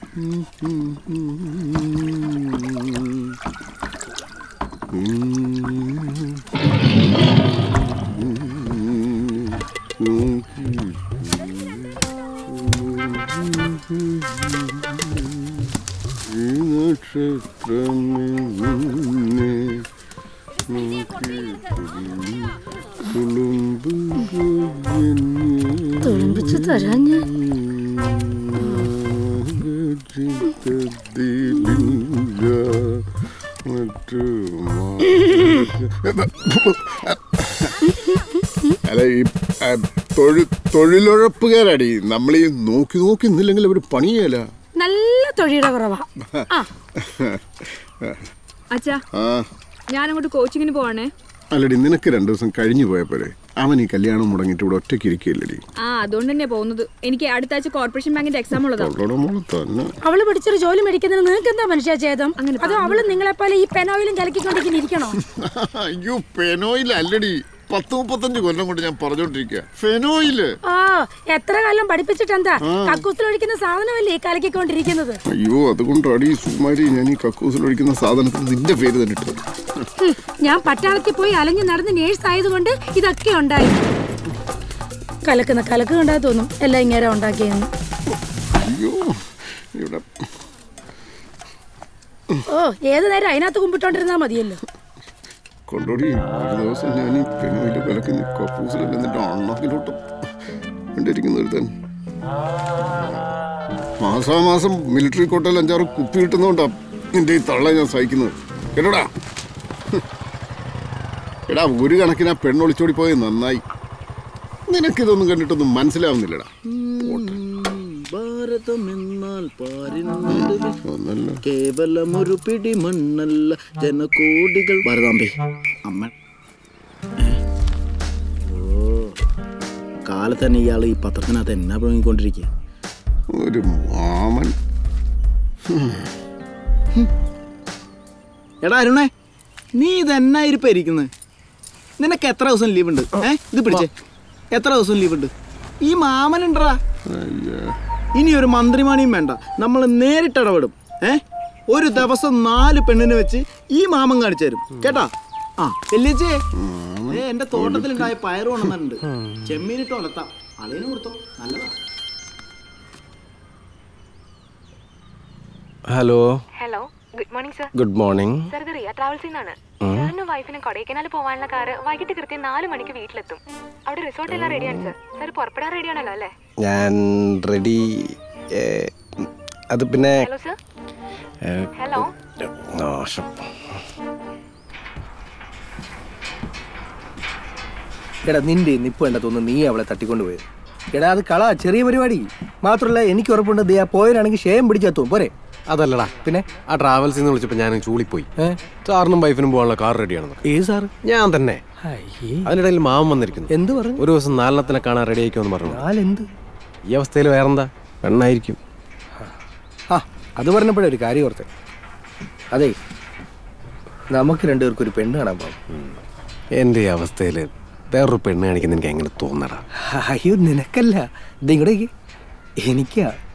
തുളുമ്പിച്ച് തരാൻ ഞാൻ അല്ല ഈ ആ, തൊഴിൽ തൊഴിലുറപ്പുകാരടി നമ്മൾ ഈ നോക്കി നോക്കി നിന്നില്ലെങ്കിൽ അവർ പണിയല്ല നല്ല തൊഴിയുടെ കുറവാ ആ അച്ഛാ ആ ഞാൻ അങ്ങോട്ട് കോച്ചിങ്ങിന് പോവാണേ അല്ലടി നിനക്ക് രണ്ടു ദിവസം കഴിഞ്ഞു പോയപ്പോരെ അവൻ ഈ കല്യാണം മുടങ്ങിയിട്ട് ഇവിടെ ഒറ്റയ്ക്ക് ഇരിക്കില്ലടി ആ അതുകൊണ്ട് തന്നെയാ പോകുന്നത് എനിക്ക് അടുത്ത ആഴ്ച കോർപ്പറേഷൻ ബാങ്കിന്റെ എക്സാം ഉള്ളതാ അവളുടെ മോള് തന്നെ അവള് പിടിച്ചൊരു ജോലി മേടിക്കുന്നതിന് നിങ്ങൾക്ക് എന്താ മനുഷ്യ ചേതം അതോ അവള് നിങ്ങളെ പോലെ ഈ പെനോയിലും കലക്കിക്കൊണ്ടിരിക്കുന്ന ഇരിക്കണോ അയ്യോ ഫെനോയിൽ അല്ലടി പത്ത് മുപ്പത്തഞ്ച് കൊല്ലം കൊണ്ട് ഞാൻ പറഞ്ഞോണ്ടിരിക്കുക ഫെനോയില് ആ എത്ര കാലം പഠിപ്പിച്ചിട്ട് എന്താ കക്കൂസിലൊഴിക്കുന്ന സാധനമല്ലേ ഈ കലക്കിക്കൊണ്ടിരിക്കുന്നത് അയ്യോ അതുകൊണ്ടാണ് ഈ സുമാരി ഞാൻ ഈ കക്കൂസിൽ ഒഴിക്കുന്ന സാധനത്തിന് നിന്റെ പേര് തന്നെ ഇട്ടത് ഹും, ഞാൻ പട്ടാളത്തിൽ പോയി അലഞ്ഞു നടന്ന് നേഴ്സ് ആയതുകൊണ്ട് ഇതൊക്കെ ഉണ്ടായി കലക്കുന്ന കലക്ക് കണ്ടാ തോന്നും എല്ലാം ഇങ്ങനെ ഉണ്ടാക്കിയെന്ന് അയ്യോ ഇവിടെ ഓ ഏത് നേരം അതിനകത്ത് കുമ്പിട്ടോണ്ടിരുന്നാ മതിയല്ലോ കൊണ്ടോടി ഒരു ദിവസം ഞാൻ ഈ പെനോയില് കലക്കുന്ന കക്കൂസിലല്ല എന്നിട്ട് അണ്ണാക്കിലോട്ട് കണ്ടിരിക്കുന്ന ഒരുത്തൻ മാസാമാസം മിലിറ്ററി കോട്ടയിൽ അഞ്ചാറ് കുപ്പി കിട്ടുന്നോണ്ടാ നിന്റെ ഈ തള്ള ഞാൻ സഹിക്കുന്നത് കേട്ടോടാ എടാ ഒരു കണക്കിന് ആ പെണ്ണൊളിച്ചോടി പോയത് നന്നായി നിനക്കിതൊന്നും കണ്ടിട്ടൊന്നും മനസ്സിലാവുന്നില്ലടാ ഭാരതം എന്നാൽ പാരിൻ നടുവിൽ ഒന്നല്ല കേവലം ഒരു പിടി മണ്ണല്ല ജനകോടികൾ ഭാരതാംബേ അമ്മ ഏ? ഓ കാലത്ത് തന്നെ ഇയാൾ ഈ പത്രത്തിനകത്ത് എന്നാ പ്രയോഗിക്കൊണ്ടിരിക്കുക ഒരു മാമൻ എടാ അരുണേ നീ ഇത് എന്നാ ഇരിപ്പാ ഇരിക്കുന്നത് നിനക്ക് എത്ര ദിവസം ലീവ് ഉണ്ട് ഏ ഇത് പിടിച്ചേ എത്ര ദിവസം ലീവ് ഉണ്ട് ഈ മാമനുണ്ടടാ അയ്യോ ഇനി ഒരു മന്ത്രിമാണിയും വേണ്ട നമ്മൾ നേരിട്ട് ഇടപെടും ഏ ഒരു ദിവസം നാല് പെണ്ണിനെ വെച്ച് ഈ മാമൻ കാണിച്ചു തരും കേട്ടാ ആ വെല്ലിച്ചേ ഏ എന്റെ തോട്ടത്തിലുണ്ടായ പയറ് കൊണ്ടുവന്നിട്ടുണ്ട് ചെമ്മീനിട്ട് ഒലത്താം അളിയന് കൊടുത്തോ നല്ലതാ hello hello good morning sir good morning sir ഇത് റിയ ട്രാവൽസിൽ നിന്നാണ് സാറിനും വൈഫിനും കൊടൈക്കനാൽ പോകാനുള്ള കാറ് വൈകിട്ട് കൃത്യം നാല് മണിക്ക് വീട്ടിലെത്തും അവിടെ റിസോർട്ട് എല്ലാം റെഡിയാണ് സർ സർ പുറപ്പെടാൻ റെഡിയാണല്ലോ അല്ലേ ഞാൻ റെഡി അത് പിന്നെ ഹലോ സർ ഏ, ഹലോ നാശം എടാ നിന്റെ നിപ്പ് വേണ്ട തോന്നുന്നു നീ അവളെ തട്ടിക്കൊണ്ടുപോയത് എടാ അത് കള ചെറിയ പരിപാടി മാത്രമല്ല എനിക്ക് ഉറപ്പുണ്ട് ദേ ആ പോയനാണെങ്കിൽ ഷേം പിടിച്ചെത്തും പോരെ അതല്ലടാ പിന്നെ ആ ട്രാവൽസിൽ നിന്ന് വിളിച്ചപ്പോൾ ഞാൻ ചൂളിപ്പോയി സാറിനും വൈഫിനും പോകാനുള്ള കാർ റെഡിയാണെന്ന് ഏ സാർ ഞാൻ തന്നെ അതിനിടയിൽ മാമൻ വന്നിരിക്കുന്നു എന്ത് പറഞ്ഞു ഒരു ദിവസം നാലെണ്ണത്തിനെ കാണാൻ റെഡി ആയിക്കുമെന്ന് പറഞ്ഞു നാലെന്ത് ഈ അവസ്ഥയിൽ വേറെന്താ പെണ്ണായിരിക്കും ആ അത് പറഞ്ഞപ്പോഴേ ഒരു കാര്യം ഓർത്തെ അതെ നമുക്ക് രണ്ടുപേർക്കും ഒരു പെണ്ണ് കാണാൻ പോകാം എൻ്റെ ഈ അവസ്ഥയിൽ വേറൊരു പെണ്ണ് കാണിക്കുന്ന എനിക്ക് എങ്ങനെ തോന്നടാ അയ്യോ നിനക്കല്ല ഇത് ഇങ്ങോട്ടേക്ക് എനിക്കാ